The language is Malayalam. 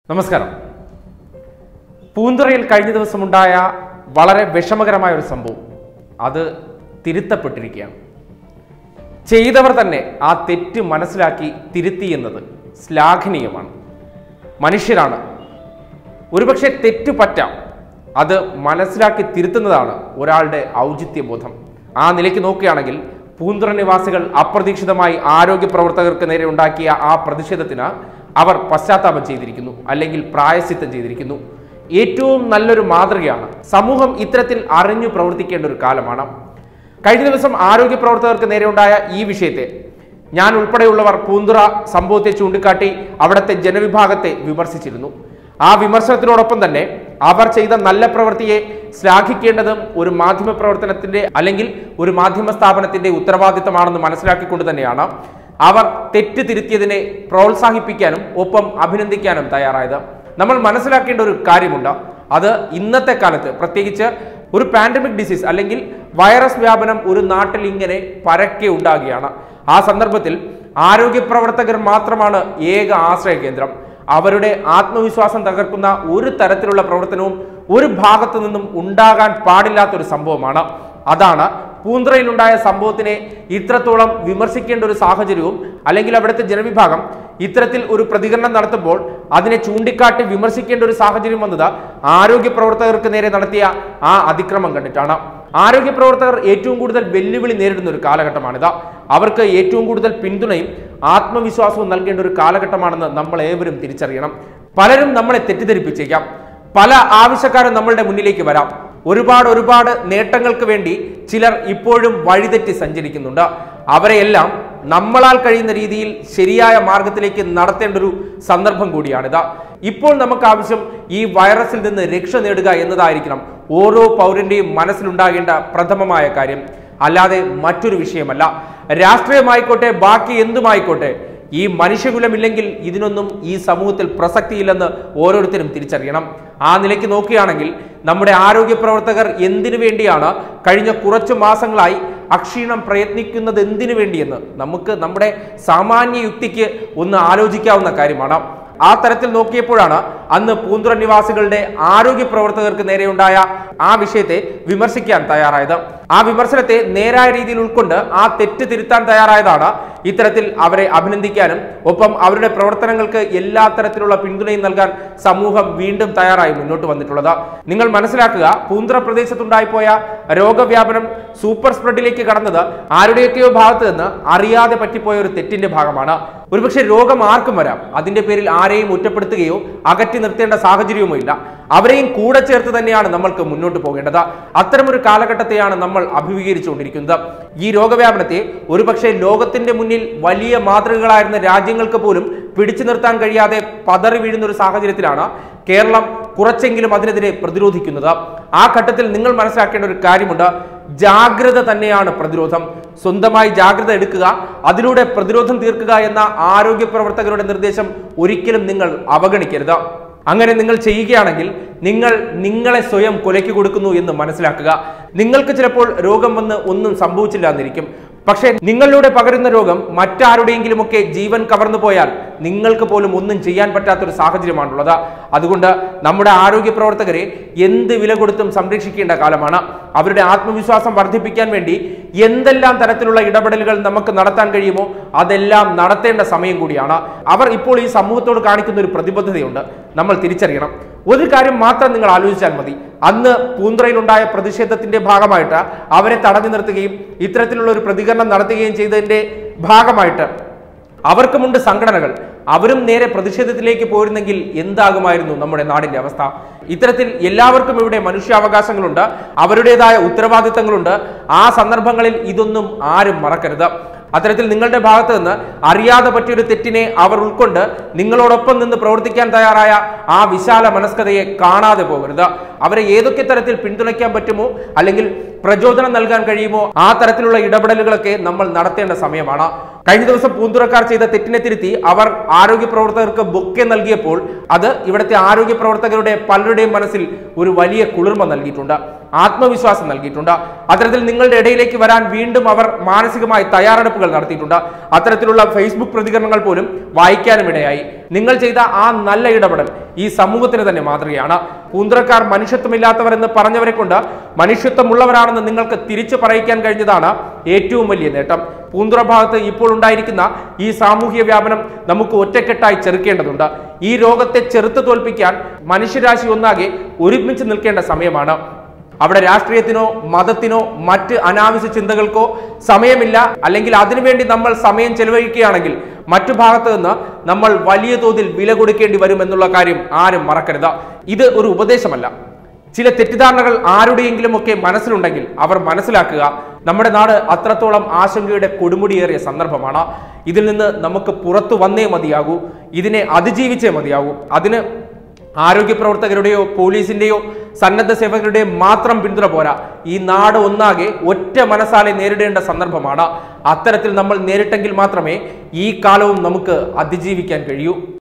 നമസ്കാരം പൂന്തുറയിൽ കഴിഞ്ഞ ദിവസമുണ്ടായ വളരെ വിഷമകരമായ ഒരു സംഭവം അത് തിരുത്തപ്പെട്ടിരിക്കുകയാണ് ചെയ്തവർ തന്നെ ആ തെറ്റ് മനസ്സിലാക്കി തിരുത്തി എന്നത് ശ്ലാഘനീയമാണ് മനുഷ്യരാണ് ഒരുപക്ഷെ തെറ്റ് പറ്റാം അത് മനസ്സിലാക്കി തിരുത്തുന്നതാണ് ഒരാളുടെ ഔചിത്യബോധം ആ നിലയ്ക്ക് നോക്കുകയാണെങ്കിൽ പൂന്തുറ നിവാസികൾ അപ്രതീക്ഷിതമായി ആരോഗ്യ പ്രവർത്തകർക്ക് നേരെ ഉണ്ടാക്കിയ ആ പ്രതിഷേധത്തിന് അവർ പശ്ചാത്താപം ചെയ്തിരിക്കുന്നു അല്ലെങ്കിൽ പ്രായശ്ചിത്തം ചെയ്തിരിക്കുന്നു ഏറ്റവും നല്ലൊരു മാതൃകയാണ് സമൂഹം ഇത്തരത്തിൽ അറിഞ്ഞു പ്രവർത്തിക്കേണ്ട ഒരു കാലമാണ് കഴിഞ്ഞ ദിവസം ആരോഗ്യ പ്രവർത്തകർക്ക് നേരെ ഉണ്ടായ ഈ വിഷയത്തെ ഞാൻ ഉൾപ്പെടെയുള്ളവർ പൂന്തുറ സംഭവത്തെ ചൂണ്ടിക്കാട്ടി അവിടുത്തെ ജനവിഭാഗത്തെ വിമർശിച്ചിരുന്നു ആ വിമർശനത്തിനോടൊപ്പം തന്നെ അവർ ചെയ്ത നല്ല പ്രവൃത്തിയെ ശ്ലാഘിക്കേണ്ടതും ഒരു മാധ്യമ പ്രവർത്തനത്തിന്റെ അല്ലെങ്കിൽ ഒരു മാധ്യമ സ്ഥാപനത്തിന്റെ ഉത്തരവാദിത്തമാണെന്ന് മനസ്സിലാക്കിക്കൊണ്ട് തന്നെയാണ് അവർ തെറ്റ് തിരുത്തിയതിനെ പ്രോത്സാഹിപ്പിക്കാനും ഒപ്പം അഭിനന്ദിക്കാനും തയ്യാറായത് നമ്മൾ മനസ്സിലാക്കേണ്ട ഒരു കാര്യമുണ്ട് അത് ഇന്നത്തെ കാലത്ത് പ്രത്യേകിച്ച് ഒരു പാൻഡമിക് ഡിസീസ് അല്ലെങ്കിൽ വൈറസ് വ്യാപനം ഒരു നാട്ടിൽ ഇങ്ങനെ പരക്കെ ഉണ്ടാകുകയാണ് ആ സന്ദർഭത്തിൽ ആരോഗ്യ പ്രവർത്തകർ മാത്രമാണ് ഏക ആശ്രയ കേന്ദ്രം അവരുടെ ആത്മവിശ്വാസം തകർക്കുന്ന ഒരു തരത്തിലുള്ള പ്രവർത്തനവും ഒരു ഭാഗത്തു നിന്നും ഉണ്ടാകാൻ പാടില്ലാത്തൊരു സംഭവമാണ് അതാണ് പൂന്തുറയിലുണ്ടായ സംഭവത്തിനെ ഇത്രത്തോളം വിമർശിക്കേണ്ട ഒരു സാഹചര്യവും അല്ലെങ്കിൽ അവിടുത്തെ ജനവിഭാഗം ഇത്തരത്തിൽ ഒരു പ്രതികരണം നടത്തുമ്പോൾ അതിനെ ചൂണ്ടിക്കാട്ടി വിമർശിക്കേണ്ട ഒരു സാഹചര്യം വന്നത് ആരോഗ്യ പ്രവർത്തകർക്ക് നേരെ നടത്തിയ ആ അതിക്രമം കണ്ടിട്ടാണ് ആരോഗ്യ പ്രവർത്തകർ ഏറ്റവും കൂടുതൽ വെല്ലുവിളി നേരിടുന്ന ഒരു കാലഘട്ടമാണിത് അവർക്ക് ഏറ്റവും കൂടുതൽ പിന്തുണയും ആത്മവിശ്വാസവും നൽകേണ്ട ഒരു കാലഘട്ടമാണെന്ന് നമ്മൾ ഏവരും തിരിച്ചറിയണം പലരും നമ്മളെ തെറ്റിദ്ധരിപ്പിച്ചേക്കാം പല ആവശ്യക്കാരും നമ്മളുടെ മുന്നിലേക്ക് വരാം ഒരുപാട് ഒരുപാട് നേട്ടങ്ങൾക്ക് വേണ്ടി ചിലർ ഇപ്പോഴും വഴിതെറ്റി സഞ്ചരിക്കുന്നുണ്ട് അവരെയെല്ലാം നമ്മളാൽ കഴിയുന്ന രീതിയിൽ ശരിയായ മാർഗത്തിലേക്ക് നടത്തേണ്ട ഒരു സന്ദർഭം കൂടിയാണിത് ഇപ്പോൾ നമുക്ക് ആവശ്യം ഈ വൈറസിൽ നിന്ന് രക്ഷ നേടുക എന്നതായിരിക്കണം ഓരോ പൗരന്റെയും മനസ്സിലുണ്ടാകേണ്ട പ്രഥമമായ കാര്യം അല്ലാതെ മറ്റൊരു വിഷയമല്ല രാഷ്ട്രീയമായിക്കോട്ടെ ബാക്കി എന്തുമായിക്കോട്ടെ ഈ മനുഷ്യകുലമില്ലെങ്കിൽ ഇതിനൊന്നും ഈ സമൂഹത്തിൽ പ്രസക്തിയില്ലെന്ന് ഓരോരുത്തരും തിരിച്ചറിയണം ആ നിലയ്ക്ക് നോക്കുകയാണെങ്കിൽ നമ്മുടെ ആരോഗ്യ പ്രവർത്തകർ എന്തിനു വേണ്ടിയാണ് കഴിഞ്ഞ കുറച്ചു മാസങ്ങളായി അക്ഷീണം പ്രയത്നിക്കുന്നത് എന്തിനു വേണ്ടിയെന്ന് നമുക്ക് നമ്മുടെ സാമാന്യ യുക്തിക്ക് ഒന്ന് ആലോചിക്കാവുന്ന കാര്യമാണ് ആ തരത്തിൽ നോക്കിയപ്പോഴാണ് അന്ന് പൂന്തുറ നിവാസികളുടെ ആരോഗ്യ പ്രവർത്തകർക്ക് നേരെയുണ്ടായ ആ വിഷയത്തെ വിമർശിക്കാൻ തയ്യാറായത് ആ വിമർശനത്തെ നേരായ രീതിയിൽ ഉൾക്കൊണ്ട് ആ തെറ്റ് തിരുത്താൻ തയ്യാറായതാണ് ഇത്തരത്തിൽ അവരെ അഭിനന്ദിക്കാനും ഒപ്പം അവരുടെ പ്രവർത്തനങ്ങൾക്ക് എല്ലാ തരത്തിലുള്ള പിന്തുണയും നൽകാൻ സമൂഹം വീണ്ടും തയ്യാറായി മുന്നോട്ട് വന്നിട്ടുള്ളത് നിങ്ങൾ മനസ്സിലാക്കുക പൂന്തുറ പ്രദേശത്തുണ്ടായിപ്പോയ രോഗവ്യാപനം സൂപ്പർ സ്പ്രെഡിലേക്ക് കടന്നത് ആരുടെയൊക്കെയോ ഭാഗത്ത് നിന്ന് അറിയാതെ പറ്റിപ്പോയ ഒരു തെറ്റിന്റെ ഭാഗമാണ് ഒരുപക്ഷെ രോഗം ആർക്കും വരാം അതിന്റെ പേരിൽ ആരെയും ഒറ്റപ്പെടുത്തുകയോ അകറ്റി നിർത്തേണ്ട സാഹചര്യവുമോ ഇല്ല അവരെയും കൂടെ ചേർത്ത് തന്നെയാണ് നമ്മൾക്ക് മുന്നോട്ട് പോകേണ്ടത് അത്തരമൊരു കാലഘട്ടത്തെയാണ് നമ്മൾ അഭിമുഖീകരിച്ചുകൊണ്ടിരിക്കുന്നത് ഈ രോഗവ്യാപനത്തെ ഒരുപക്ഷെ ലോകത്തിന്റെ മുന്നിൽ വലിയ മാതൃകകളായിരുന്ന രാജ്യങ്ങൾക്ക് പോലും പിടിച്ചു നിർത്താൻ കഴിയാതെ പതറി വീഴുന്ന ഒരു സാഹചര്യത്തിലാണ് കേരളം കുറച്ചെങ്കിലും അതിനെതിരെ പ്രതിരോധിക്കുന്നത് ആ ഘട്ടത്തിൽ നിങ്ങൾ മനസ്സിലാക്കേണ്ട ഒരു കാര്യമുണ്ട് ജാഗ്രത തന്നെയാണ് പ്രതിരോധം സ്വന്തമായി ജാഗ്രത എടുക്കുക അതിലൂടെ പ്രതിരോധം തീർക്കുക എന്ന ആരോഗ്യ പ്രവർത്തകരുടെ നിർദ്ദേശം ഒരിക്കലും നിങ്ങൾ അവഗണിക്കരുത് അങ്ങനെ നിങ്ങൾ ചെയ്യുകയാണെങ്കിൽ നിങ്ങൾ നിങ്ങളെ സ്വയം കൊലയ്ക്ക് കൊടുക്കുന്നു എന്ന് മനസ്സിലാക്കുക നിങ്ങൾക്ക് ചിലപ്പോൾ രോഗം വന്ന് ഒന്നും സംഭവിച്ചില്ല എന്നിരിക്കും പക്ഷേ നിങ്ങളിലൂടെ പകരുന്ന രോഗം മറ്റാരുടെയെങ്കിലുമൊക്കെ ജീവൻ കവർന്നു പോയാൽ നിങ്ങൾക്ക് പോലും ഒന്നും ചെയ്യാൻ പറ്റാത്തൊരു സാഹചര്യമാണുള്ളത് അതുകൊണ്ട് നമ്മുടെ ആരോഗ്യ പ്രവർത്തകരെ എന്ത് വില കൊടുത്തും സംരക്ഷിക്കേണ്ട കാലമാണ് അവരുടെ ആത്മവിശ്വാസം വർദ്ധിപ്പിക്കാൻ വേണ്ടി എന്തെല്ലാം തരത്തിലുള്ള ഇടപെടലുകൾ നമുക്ക് നടത്താൻ കഴിയുമോ അതെല്ലാം നടത്തേണ്ട സമയം കൂടിയാണ് അവർ ഇപ്പോൾ ഈ സമൂഹത്തോട് കാണിക്കുന്ന ഒരു പ്രതിബദ്ധതയുണ്ട് നമ്മൾ തിരിച്ചറിയണം ഒരു കാര്യം മാത്രം നിങ്ങൾ ആലോചിച്ചാൽ മതി അന്ന് പൂന്തുറയിലുണ്ടായ പ്രതിഷേധത്തിന്റെ ഭാഗമായിട്ട് അവരെ തടഞ്ഞു നിർത്തുകയും ഇത്തരത്തിലുള്ള ഒരു പ്രതികരണം നടത്തുകയും ചെയ്തതിന്റെ ഭാഗമായിട്ട് അവർക്കുമുണ്ട് സംഘടനകൾ അവരും നേരെ പ്രതിഷേധത്തിലേക്ക് പോയിരുന്നെങ്കിൽ എന്താകുമായിരുന്നു നമ്മുടെ നാടിന്റെ അവസ്ഥ ഇത്തരത്തിൽ എല്ലാവർക്കും ഇവിടെ മനുഷ്യാവകാശങ്ങളുണ്ട് അവരുടേതായ ഉത്തരവാദിത്തങ്ങളുണ്ട് ആ സന്ദർഭങ്ങളിൽ ഇതൊന്നും ആരും മറക്കരുത് അത്തരത്തിൽ നിങ്ങളുടെ ഭാഗത്ത് നിന്ന് അറിയാതെ പറ്റിയൊരു തെറ്റിനെ അവർ ഉൾക്കൊണ്ട് നിങ്ങളോടൊപ്പം നിന്ന് പ്രവർത്തിക്കാൻ തയ്യാറായ ആ വിശാല മനസ്കതയെ കാണാതെ പോകരുത് അവരെ ഏതൊക്കെ തരത്തിൽ പിന്തുണയ്ക്കാൻ പറ്റുമോ അല്ലെങ്കിൽ പ്രചോദനം നൽകാൻ കഴിയുമോ ആ തരത്തിലുള്ള ഇടപെടലുകളൊക്കെ നമ്മൾ നടത്തേണ്ട സമയമാണ് കഴിഞ്ഞ ദിവസം പൂന്തുറക്കാർ ചെയ്ത തെറ്റിനെ തിരുത്തി അവർ ആരോഗ്യ പ്രവർത്തകർക്ക് ബൊക്കെ നൽകിയപ്പോൾ അത് ഇവിടുത്തെ ആരോഗ്യ പ്രവർത്തകരുടെ പലരുടെയും മനസ്സിൽ ഒരു വലിയ കുളിർമ നൽകിയിട്ടുണ്ട് ആത്മവിശ്വാസം നൽകിയിട്ടുണ്ട് അത്തരത്തിൽ നിങ്ങളുടെ ഇടയിലേക്ക് വരാൻ വീണ്ടും അവർ മാനസികമായി തയ്യാറെടുപ്പുകൾ നടത്തിയിട്ടുണ്ട് അത്തരത്തിലുള്ള ഫേസ്ബുക്ക് പ്രതികരണങ്ങൾ പോലും വായിക്കാനും ഇടയായി നിങ്ങൾ ചെയ്ത ആ നല്ല ഇടപെടൽ ഈ സമൂഹത്തിന് തന്നെ മാതൃകയാണ് പൂന്തറക്കാർ മനുഷ്യത്വമില്ലാത്തവർ എന്ന് പറഞ്ഞവരെ കൊണ്ട് മനുഷ്യത്വമുള്ളവരാണെന്ന് നിങ്ങൾക്ക് തിരിച്ചു പറയിക്കാൻ കഴിഞ്ഞതാണ് ഏറ്റവും വലിയ നേട്ടം പൂന്തുറ ഭാഗത്ത് ഇപ്പോൾ ഉണ്ടായിരിക്കുന്ന ഈ സാമൂഹ്യ വ്യാപനം നമുക്ക് ഒറ്റക്കെട്ടായി ചെറുക്കേണ്ടതുണ്ട് ഈ രോഗത്തെ ചെറുത്തു തോൽപ്പിക്കാൻ മനുഷ്യരാശി ഒന്നാകെ ഒരുമിച്ച് നിൽക്കേണ്ട സമയമാണ് അവിടെ രാഷ്ട്രീയത്തിനോ മതത്തിനോ മറ്റ് അനാവശ്യ ചിന്തകൾക്കോ സമയമില്ല അല്ലെങ്കിൽ അതിനുവേണ്ടി നമ്മൾ സമയം ചെലവഴിക്കുകയാണെങ്കിൽ മറ്റു ഭാഗത്ത് നിന്ന് നമ്മൾ വലിയ തോതിൽ വില കൊടുക്കേണ്ടി വരും എന്നുള്ള കാര്യം ആരും മറക്കരുത് ഇത് ഒരു ഉപദേശമല്ല ചില തെറ്റിദ്ധാരണകൾ ആരുടെയെങ്കിലും ഒക്കെ മനസ്സിലുണ്ടെങ്കിൽ അവർ മനസ്സിലാക്കുക നമ്മുടെ നാട് അത്രത്തോളം ആശങ്കയുടെ കൊടുമുടിയേറിയ സന്ദർഭമാണ് ഇതിൽ നിന്ന് നമുക്ക് പുറത്തു വന്നേ മതിയാകൂ ഇതിനെ അതിജീവിച്ചേ മതിയാകൂ അതിന് ആരോഗ്യ പ്രവർത്തകരുടെയോ പോലീസിന്റെയോ സന്നദ്ധ സേവകരുടെയോ മാത്രം പിന്തുണ പോരാ ഈ നാട് ഒന്നാകെ ഒറ്റ മനസ്സാലെ നേരിടേണ്ട സന്ദർഭമാണ് അത്തരത്തിൽ നമ്മൾ നേരിട്ടെങ്കിൽ മാത്രമേ ഈ കാലവും നമുക്ക് അതിജീവിക്കാൻ കഴിയൂ